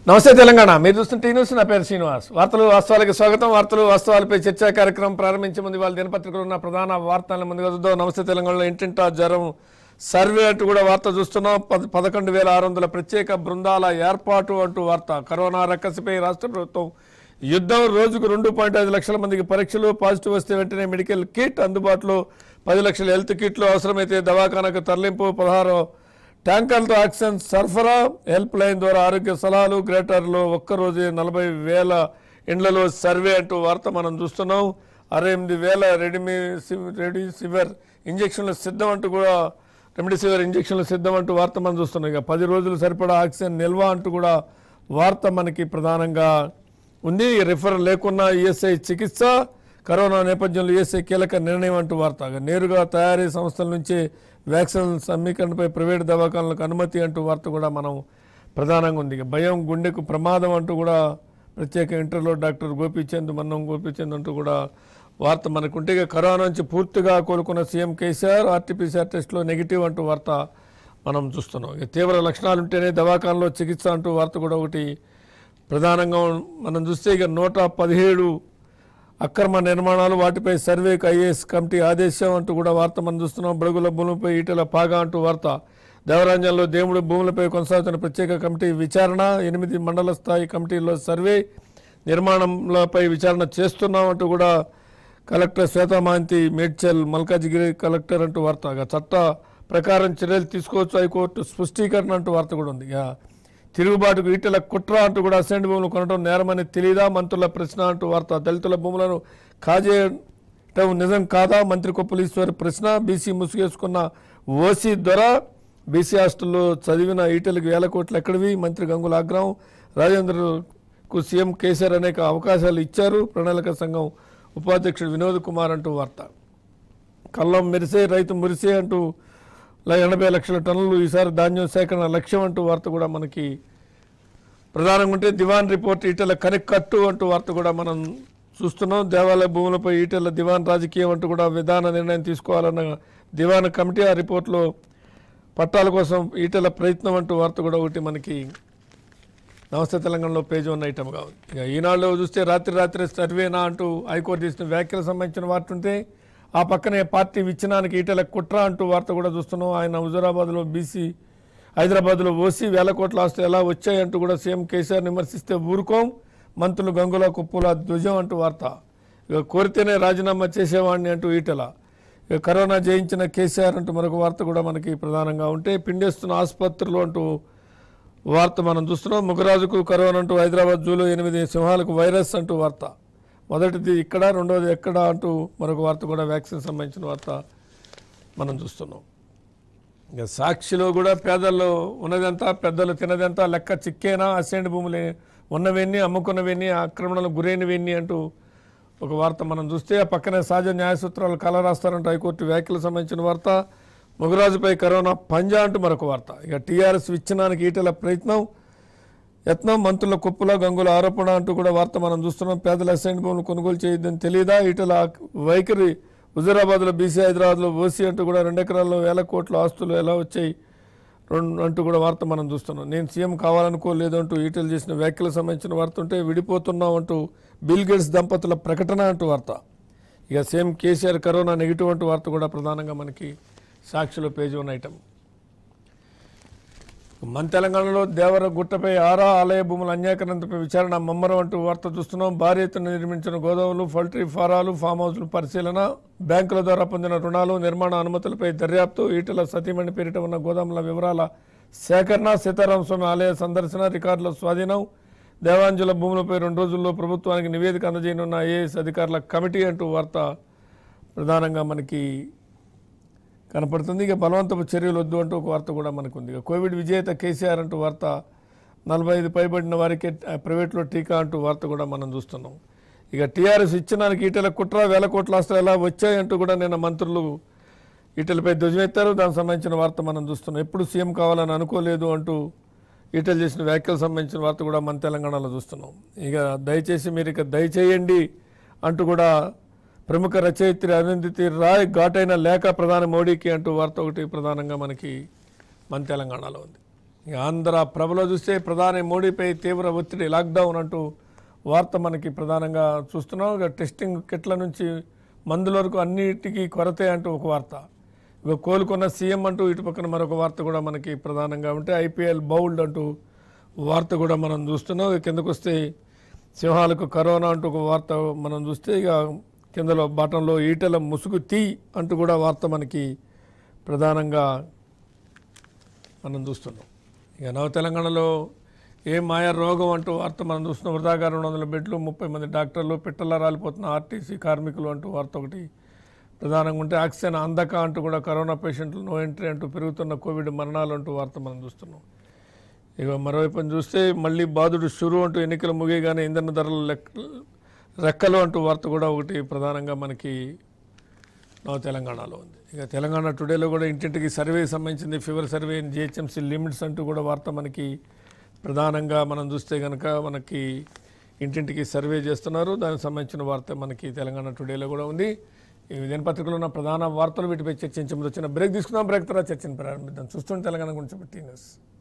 నమస్తే తెలంగాణ మీరు చూస్తున్న టీ న్యూస్ నా పేరు శ్రీనివాస్ వార్తలు వాస్తవాలకి స్వాగతం వార్తలు వాస్తవాలపై చర్చా కార్యక్రమం ప్రారంభించే ముందు వాళ్ళ దినపత్రికలు ఉన్న ప్రధాన వార్తలను ముందుగా చూద్దాం నమస్తే తెలంగాణలో ఇంటింటా జ్వరం సర్వే అంటూ కూడా వార్త చూస్తున్నాం పద- పదకొండు వేల ఆరు వందల ప్రత్యేక బృందాల ఏర్పాటు అంటూ వార్త కరోనా రక్కసిపై రాష్ట్ర ప్రభుత్వం యుద్ధం రోజుకు రెండు పాయింట్ ఐదు లక్షల మందికి పరీక్షలు పాజిటివ్ వస్తే వెంటనే మెడికల్ కిట్ అందుబాటులో పది లక్షల హెల్త్ కిట్లు అవసరమైతే దవాఖానకు తరలింపు పదహారు ట్యాంకర్లతో ఆక్సిజన్ సరఫరా హెల్ప్ లైన్ ద్వారా ఆరోగ్య సలహాలు గ్రేటర్లో ఒక్కరోజే నలభై వేల ఇండ్లలో సర్వే అంటూ వార్త మనం చూస్తున్నాం అరవై ఎనిమిది వేల రెడిమి రెడిసివర్ ఇంజక్షన్లు సిద్ధం అంటూ కూడా రెమిడిసివర్ ఇంజక్షన్లు సిద్ధం అంటూ వార్త మనం చూస్తున్నాం ఇక పది రోజులు సరిపడా ఆక్సిజన్ నిల్వ అంటూ కూడా వార్త మనకి ప్రధానంగా ఉంది రిఫర్ లేకున్నా ఈఎస్ఐ చికిత్స కరోనా నేపథ్యంలో ఈఎస్ఐ కీలక నిర్ణయం అంటూ వార్త ఇక నేరుగా తయారీ సంస్థల నుంచి వ్యాక్సిన్ సమీకరణపై ప్రైవేట్ దవాఖానలకు అనుమతి అంటూ వార్త కూడా మనం ప్రధానంగా ఉంది ఇక భయం గుండెకు ప్రమాదం అంటూ కూడా ప్రత్యేక ఇంటర్లో డాక్టర్ గోపీచంద్ మన్నం గోపీచంద్ అంటూ కూడా వార్త మనకుంటే ఇక కరోనా నుంచి పూర్తిగా కోలుకున్న సీఎం కేసీఆర్ ఆర్టీపీసీఆర్ టెస్ట్లో నెగిటివ్ అంటూ వార్త మనం చూస్తున్నాం ఇక తీవ్ర లక్షణాలు ఉంటేనే దవాఖానలో చికిత్స అంటూ వార్త కూడా ఒకటి ప్రధానంగా మనం చూస్తే ఇక నూట పదిహేడు అక్రమ నిర్మాణాలు వాటిపై సర్వేకు ఐఏఎస్ కమిటీ ఆదేశం అంటూ కూడా వార్త మనం చూస్తున్నాం బడుగుల భూములపై ఈటెల పాగా అంటూ వార్త దేవరాజ్యంలో దేవుడు భూములపై కొనసాగుతున్న ప్రత్యేక కమిటీ విచారణ ఎనిమిది మండల స్థాయి కమిటీల్లో సర్వే నిర్మాణంలపై విచారణ చేస్తున్నాం అంటూ కూడా కలెక్టర్ శ్వేతామాంతి మేడ్చల్ మల్కాజిగిరి కలెక్టర్ అంటూ వార్త ఇక చట్ట ప్రకారం చర్యలు తీసుకోవచ్చు హైకోర్టు స్పష్టీకరణ అంటూ వార్త కూడా ఉంది ఇక తిరుగుబాటుకు ఈటెల కుట్ర అంటూ కూడా అసెంట్ భూములు కొనడం నేరమని తెలియదా మంత్రుల ప్రశ్న అంటూ వార్త దళితుల భూములను కాజేయటం నిజం కాదా మంత్రి కొప్పులీశ్వర్ ప్రశ్న బీసీ ముసుగేసుకున్న ఓసీ దొర బీసీ హాస్టల్లో చదివిన ఈటెలకు వేల కోట్లు ఎక్కడివి మంత్రి గంగుల ఆగ్రహం రాజేంద్రకు సీఎం కేసీఆర్ అనేక అవకాశాలు ఇచ్చారు ప్రణాళిక సంఘం ఉపాధ్యక్షుడు వినోద్ కుమార్ అంటూ వార్త కళ్ళం మెరిసే రైతు మురిసే అంటూ ల- ఎనభై లక్షల టన్నులు ఈసారి ధాన్యం సేకరణ లక్ష్యం అంటూ వార్త కూడా మనకి ప్రధానంగా ఉంటే దివాన్ రిపోర్ట్ ఈటెల కనెక్కట్టు అంటూ వార్త కూడా మనం చూస్తున్నాం దేవాలయ భూములపై ఈటెల దివాన్ రాజకీయం అంటూ కూడా విధాన నిర్ణయం తీసుకోవాలన్న దివాన్ కమిటీ ఆ రిపోర్ట్లో పట్టాల కోసం ఈటెల ప్రయత్నం అంటూ వార్త కూడా ఒకటి మనకి నమస్తే తెలంగాణలో పేజీ ఉన్న ఐటమ్గా ఉంది ఇక ఈనాడులో చూస్తే రాత్రి రాత్రి సర్వేనా అంటూ హైకోర్టు చేసిన వ్యాఖ్యలకు సంబంధించిన వార్త ఉంటే ఆ పక్కనే పార్టీ విచ్ఛిన్నానికి ఈటెల కుట్ర అంటూ వార్త కూడా చూస్తున్నాం ఆయన హుజురాబాద్లో బీసీ హైదరాబాద్లో ఓసీ వేల కోట్ల ఆస్తులు ఎలా వచ్చాయంటూ కూడా సీఎం కేసీఆర్ విమర్శిస్తే ఊరుకోం మంత్రులు గంగుల కుప్పుల ధ్వజం అంటూ వార్త ఇక కోరితేనే రాజీనామా చేసేవాడిని అంటూ ఈటెల ఇక కరోనా జయించిన కేసీఆర్ అంటూ మరొక వార్త కూడా మనకి ప్రధానంగా ఉంటే పిండేస్తున్న ఆసుపత్రులు అంటూ వార్త మనం చూస్తున్నాం ముగరాజుకు కరోనా అంటూ హైదరాబాద్ జూలో ఎనిమిది సింహాలకు వైరస్ అంటూ వార్త మొదటిది ఇక్కడ రెండోది ఎక్కడ అంటూ మరొక వార్త కూడా వ్యాక్సిన్ సంబంధించిన వార్త మనం చూస్తున్నాం ఇక సాక్షిలో కూడా పేదల్లో ఉన్నదంతా పెద్దలు తినదంతా లెక్క చిక్కేనా అసెండ్ భూములు ఉన్నవన్నీ అమ్ముకున్నవన్నీ ఆక్రమణలకు గురైనవన్నీ అంటూ ఒక వార్త మనం చూస్తే ఆ పక్కనే సహజ న్యాయ సూత్రాలు కల రాస్తారంటూ హైకోర్టు వ్యాఖ్యలకు సంబంధించిన వార్త ముగరాజుపై కరోనా పంజా అంటూ మరొక వార్త ఇక టీఆర్ఎస్ విచ్ఛిన్నానికి ఈటెల ప్రయత్నం యత్నం మంత్రుల కుప్పల గంగుల ఆరోపణ అంటూ కూడా వార్త మనం చూస్తున్నాం పేదల అసైన్ భూములు కొనుగోలు చేయొద్దని తెలియదా ఈటల వైఖరి హుజరాబాద్లో బీసీ హైదరాబాద్లో ఓసీ అంటూ కూడా రెండు ఎకరాల్లో వేల కోట్ల ఆస్తులు ఎలా వచ్చాయి రెండు అంటూ కూడా వార్త మనం చూస్తున్నాం నేను సీఎం కావాలనుకోలేదు అంటూ ఈటెలు చేసిన వ్యాఖ్యలకు సంబంధించిన వార్త ఉంటే విడిపోతున్నాం అంటూ బిల్ గేట్స్ దంపతుల ప్రకటన అంటూ వార్త ఇక సీఎం కేసీఆర్ కరోనా నెగిటివ్ అంటూ వార్త కూడా ప్రధానంగా మనకి సాక్షిలో పేజీ ఉన్న ఐటమ్ మన తెలంగాణలో దేవర గుట్టపై ఆరా ఆలయ భూముల అన్యాకరణపై విచారణ మమ్మరం అంటూ వార్త చూస్తున్నాం భారీ ఎత్తున నిర్మించిన గోదాములు పౌల్ట్రీ ఫారాలు ఫామ్ హౌస్లు పరిశీలన బ్యాంకుల ద్వారా పొందిన రుణాలు నిర్మాణ అనుమతులపై దర్యాప్తు ఈటల సతీమణి పేరిట ఉన్న గోదాముల వివరాల సేకరణ సీతారామ స్వామి ఆలయ సందర్శన రికార్డుల స్వాధీనం దేవాంజల భూములపై రెండు రోజుల్లో ప్రభుత్వానికి నివేదిక అందజేయనున్న ఐఏఎస్ అధికారుల కమిటీ అంటూ వార్త ప్రధానంగా మనకి కనపడుతుంది ఇక బలవంతపు చర్యలు వద్దు అంటూ ఒక వార్త కూడా మనకు ఉంది ఇక కోవిడ్ విజేత కేసీఆర్ అంటూ వార్త నలభై ఐదు పైబడిన వారికి ఆ, ప్రైవేట్లో టీకా అంటూ వార్త కూడా మనం చూస్తున్నాం ఇక టీఆర్ఎస్ ఇచ్చినానికి ఈటెల కుట్ర వేల కోట్ల ఆస్తులు ఎలా వచ్చాయంటూ కూడా నిన్న మంత్రులు ఈటెలపై ధ్వజమెత్తారు దానికి సంబంధించిన వార్త మనం చూస్తున్నాం ఎప్పుడు సీఎం కావాలని అనుకోలేదు అంటూ ఈటెలు చేసిన వ్యాఖ్యలకు సంబంధించిన వార్త కూడా మన తెలంగాణలో చూస్తున్నాం ఇక దయచేసి మీరు ఇక దయచేయండి అంటూ కూడా ప్రముఖ రచయిత్రి అరుంధతి రాయ్ ఘాటైన లేఖ ప్రధాని మోడీకి అంటూ వార్త ఒకటి ప్రధానంగా మనకి మన తెలంగాణలో ఉంది ఇక ఆంధ్ర ప్రభలో చూస్తే ప్రధాని మోడీపై తీవ్ర ఒత్తిడి లాక్డౌన్ అంటూ వార్త మనకి ప్రధానంగా చూస్తున్నాం ఇక టెస్టింగ్ కిట్ల నుంచి మందుల వరకు అన్నిటికీ కొరతే అంటూ ఒక వార్త ఇక కోలుకున్న సీఎం అంటూ ఇటు పక్కన మరొక వార్త కూడా మనకి ప్రధానంగా ఉంటే ఐపీఎల్ బౌల్డ్ అంటూ వార్త కూడా మనం చూస్తున్నాం ఇక కిందకు వస్తే సింహాలకు కరోనా అంటూ ఒక వార్త మనం చూస్తే ఇక కిందలో బాటంలో ఈటల ముసుగు తీ అంటూ కూడా వార్త మనకి ప్రధానంగా మనం చూస్తున్నాం ఇక నవ తెలంగాణలో ఏ మాయా రోగం అంటూ వార్త మనం చూస్తున్నాం వృధాగా రెండు వందల బెడ్లు ముప్పై మంది డాక్టర్లు పిట్టల రాలిపోతున్న ఆర్టీసీ కార్మికులు అంటూ వార్త ఒకటి ప్రధానంగా ఉంటే ఆక్సిజన్ అందక అంటూ కూడా కరోనా పేషెంట్లు నో ఎంట్రీ అంటూ పెరుగుతున్న కోవిడ్ మరణాలు అంటూ వార్త మనం చూస్తున్నాం ఇక మరోవైపు చూస్తే మళ్ళీ బాధుడు షురు అంటూ ఎన్నికలు ముగియగానే ఇంధన ధరలు లెక్క రెక్కలు అంటూ వార్త కూడా ఒకటి ప్రధానంగా మనకి నవ తెలంగాణలో ఉంది ఇక తెలంగాణ టుడేలో కూడా ఇంటింటికి సర్వేకి సంబంధించింది ఫీవర్ సర్వే జిహెచ్ఎంసీ లిమిట్స్ అంటూ కూడా వార్త మనకి ప్రధానంగా మనం చూస్తే కనుక మనకి ఇంటింటికి సర్వే చేస్తున్నారు దానికి సంబంధించిన వార్త మనకి తెలంగాణ టుడేలో కూడా ఉంది ఈ దినపత్రికలో ఉన్న ప్రధాన వార్తలు వీటిపై చర్చించే ముందు వచ్చిన బ్రేక్ తీసుకుందాం బ్రేక్ తర్వాత చర్చను ప్రారంభిద్దాం చూస్తుంటే తెలంగాణ గురించి టీ న్యూస్